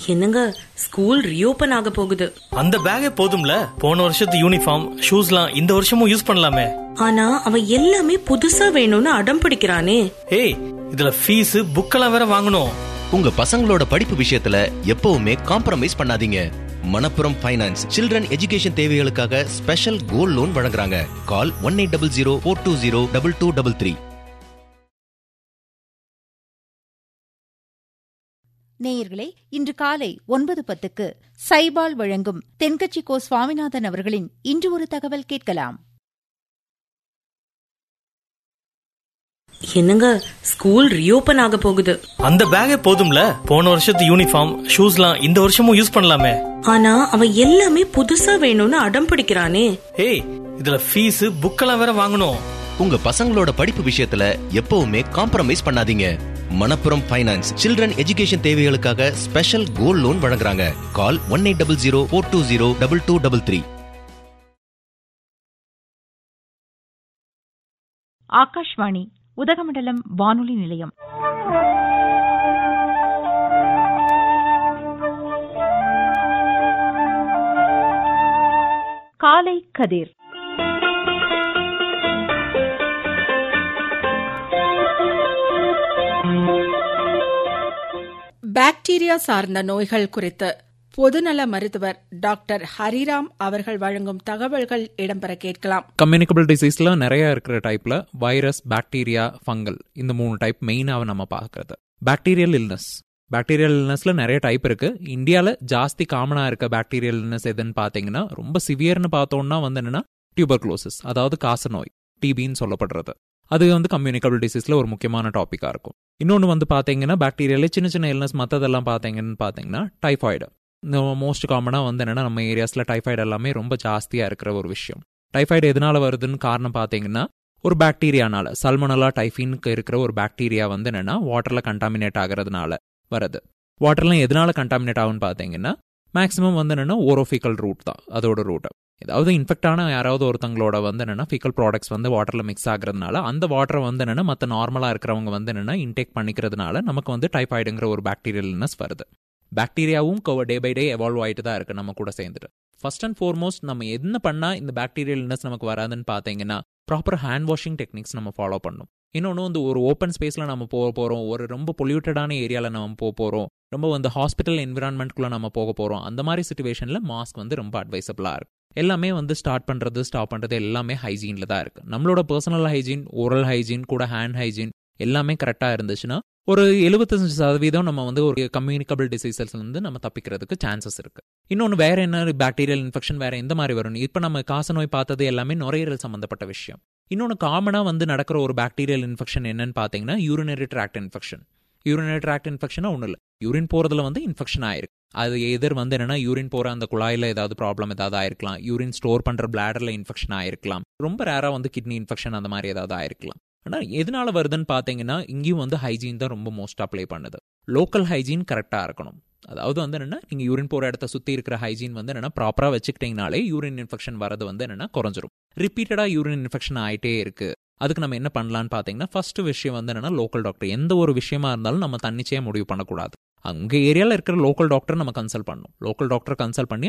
என்னங்க school reopen ஆக போகுது அந்த பேக்கே போதும்ல போன வருஷத்து யூனிஃபார்ம் ஷூஸ்லாம் இந்த வருஷமும் யூஸ் பண்ணலாமே ஆனா அவன் எல்லாமே புதுசா வேணும்னு அடம் பிடிக்கிறானே ஏய் இதுல ஃபீஸ் புக்கெல்லாம் வேற வாங்கணும் உங்க பசங்களோட படிப்பு விஷயத்துல எப்பவுமே காம்ப்ரமைஸ் பண்ணாதீங்க மணப்புரம் ஃபைனான்ஸ் சில்ட்ரன் எஜுகேஷன் தேவைகளுக்காக ஸ்பெஷல் கோல்ட் லோன் வழங்குறாங்க call one eight double zero four two zero double two double three நேயர்களே இன்று காலை ஒன்பது பத்துக்கு சைபால் வழங்கும் தென்கட்சி கோ சுவாமிநாதன் அவர்களின் இன்று ஒரு தகவல் கேட்கலாம் என்னங்க ஸ்கூல் ரீஓபன் ஆக போகுது அந்த பேக்கே போதும்ல போன வருஷத்து யூனிஃபார்ம் ஷூஸ்லாம் இந்த வருஷமும் யூஸ் பண்ணலாமே ஆனா அவன் எல்லாமே புதுசா வேணும்னு அடம் பிடிக்கிறானே ஏய் இதுல ஃபீஸ் புக்கெல்லாம் வேற வாங்கணும் உங்க பசங்களோட படிப்பு விஷயத்துல எப்பவுமே காம்ப்ரமைஸ் பண்ணாதீங்க மணப்புரம் ஃபைனான்ஸ் சில்ட்ரன் எஜுகேஷன் தேவைகளுக்காக ஸ்பெஷல் கோல்ட் லோன் வழங்குறாங்க call one eight double zero four two zero double two double three Akashvani Udhagamandalam வானொலி நிலையம் காலை கதிர் பாக்டீரியா சார்ந்த நோய்கள் குறித்து பொதுநல மருத்துவர் டாக்டர் ஹரிராம் அவர்கள் வழங்கும் தகவல்கள் இடம்பெற கேட்கலாம் கம்யூனிகபிள் டிசீஸ்ல நிறைய இருக்கிற டைப்ல வைரஸ் பாக்டீரியா ஃபங்கல் இந்த மூணு டைப் மெயினாக நம்ம பார்க்கறது பாக்டீரியல் இல்னஸ் பாக்டீரியல் இல்னஸ்ல நிறைய டைப் இருக்கு இந்தியாவில் ஜாஸ்தி காமனாக இருக்க பாக்டீரியல் இல்னஸ் எதுன்னு பார்த்தீங்கன்னா ரொம்ப சிவியர்னு பார்த்தோம்னா வந்து என்னன்னா டியூபர்குலோசிஸ் அதாவது காச நோய் டிபின்னு சொல்லப்படுறது அது வந்து கம்யூனிகபிள் டிசீஸ்ல ஒரு முக்கியமான டாப்பிக்காக இருக்கும் இன்னொன்று வந்து பார்த்தீங்கன்னா பாக்டீரியால சின்ன சின்ன இல்னஸ் மற்றதெல்லாம் பார்த்தீங்கன்னு பார்த்தீங்கன்னா டைஃபாய்டு இந்த மோஸ்ட் காமனாக வந்து என்னென்னா நம்ம ஏரியாஸில் டைஃபாய்டு எல்லாமே ரொம்ப ஜாஸ்தியாக இருக்கிற ஒரு விஷயம் டைஃபாய்டு எதனால வருதுன்னு காரணம் பார்த்தீங்கன்னா ஒரு பாக்டீரியானால சல்மனலா டைஃபின்க்கு இருக்கிற ஒரு பாக்டீரியா வந்து என்னென்னா வாட்டரில் கண்டாமினேட் ஆகிறதுனால வருது வாட்டர்லாம் எதனால கண்டாமினேட் ஆகும்னு பார்த்தீங்கன்னா மேக்ஸிமம் வந்து என்னென்னா ஓரோஃபிக்கல் ரூட் தான் அதோட ரூட் ஏதாவது இன்ஃபெக்ட் ஆன யாராவது ஒருத்தங்களோட வந்து என்னென்னா ஃபிக்கல் ப்ராடக்ட்ஸ் வந்து வாட்டரில் மிக்ஸ் ஆகுறதுனால அந்த வாட்டரை வந்து என்னென்னா மற்ற நார்மலாக இருக்கிறவங்க வந்து என்னென்னா இன்டேக் பண்ணிக்கிறதுனால நமக்கு வந்து டைஃபாய்டுங்கிற ஒரு பாக்டீரியல் இல்னஸ் வருது பாக்டீரியாவும் டே பை டே எவால்வ் ஆகிட்டு தான் இருக்கு நம்ம கூட சேர்ந்துட்டு ஃபர்ஸ்ட் அண்ட் ஃபார்மோஸ்ட் நம்ம என்ன பண்ணால் இந்த பாக்டீரியல் இல்னஸ் நமக்கு வராதுன்னு பார்த்தீங்கன்னா ப்ராப்பர் ஹேண்ட் வாஷிங் டெக்னிக்ஸ் நம்ம ஃபாலோ பண்ணணும் இன்னொன்று வந்து ஒரு ஓப்பன் ஸ்பேஸில் நம்ம போக போகிறோம் ஒரு ரொம்ப பொல்யூட்டடான ஏரியாவில் நம்ம போக போகிறோம் ரொம்ப வந்து ஹாஸ்பிட்டல் என்விரான்மெண்ட்குள்ளே நம்ம போக போகிறோம் அந்த மாதிரி சுச்சுவேஷனில் மாஸ்க் வந்து ரொம்ப அட்வைசபிளாக இருக்கு எல்லாமே வந்து ஸ்டார்ட் பண்ணுறது ஸ்டாப் பண்ணுறது எல்லாமே ஹைஜீனில் தான் இருக்குது நம்மளோட பர்சனல் ஹைஜீன் ஓரல் ஹைஜீன் கூட ஹேண்ட் ஹைஜீன் எல்லாமே கரெக்டாக இருந்துச்சுன்னா ஒரு எழுபத்தஞ்சு சதவீதம் நம்ம வந்து ஒரு கம்யூனிகபிள் டிசீசஸ்ல இருந்து நம்ம தப்பிக்கிறதுக்கு சான்சஸ் இருக்கு இன்னொன்று வேற என்ன பாக்டீரியல் இன்ஃபெக்ஷன் வேற எந்த மாதிரி வரும் இப்போ நம்ம காச நோய் பார்த்தது எல்லாமே நுரையீரல் சம்பந்தப்பட்ட விஷயம் இன்னொன்று காமனாக வந்து நடக்கிற ஒரு பாக்டீரியல் இன்ஃபெக்ஷன் என்னன்னு பார்த்தீங்கன்னா urinary tract infection urinary tract இன்ஃபெக்ஷனா ஒன்றும் இல்லை யூரின் போகிறதுல வந்து இன்ஃபெக்ஷன் ஆயிருக்கு அது எதிர் வந்து என்னன்னா யூரின் போகிற அந்த குழாயில் ஏதாவது ப்ராப்ளம் ஏதாவது ஆயிருக்கலாம் யூரின் ஸ்டோர் பண்ணுற பிளாடரில் இன்ஃபெக்ஷன் ஆயிருக்கலாம் ரொம்ப ரேராக வந்து கிட்னி இன்ஃபெக்ஷன் அந்த மாதிரி ஏதாவது ஆயிருக்கலாம் ஆனால் எதனால வருதுன்னு பார்த்தீங்கன்னா இங்கேயும் வந்து ஹைஜீன் தான் ரொம்ப மோஸ்ட் அப்ளை பண்ணுது லோக்கல் ஹைஜீன் கரெக்டாக இருக்கணும் அதாவது வந்து என்னென்னா நீங்கள் யூரின் போகிற இடத்த சுற்றி இருக்கிற ஹைஜீன் வந்து என்னென்னா ப்ராப்பராக வச்சுக்கிட்டீங்கனாலே யூரின் இன்ஃபெக்ஷன் வரது வந்து என்னென்னா குறைஞ்சிரும் ரிப்பீட்டடாக யூரின் இன்ஃபெக்ஷன் ஆகிட்டே இருக்கு அதுக்கு நம்ம என்ன பண்ணலான்னு பார்த்தீங்கன்னா ஃபர்ஸ்ட் விஷயம் வந்து என்னென்னா லோக்கல் டாக்டர் எந்த ஒரு விஷயமா இருந்தாலும் நம்ம தன்னிச்சையாக முடிவு பண்ணக்கூடாது அங்கே ஏரியாவில் இருக்கிற லோக்கல் டாக்டர் நம்ம கன்சல்ட் பண்ணணும் லோக்கல் டாக்டர் கன்சல்ட் பண்ணி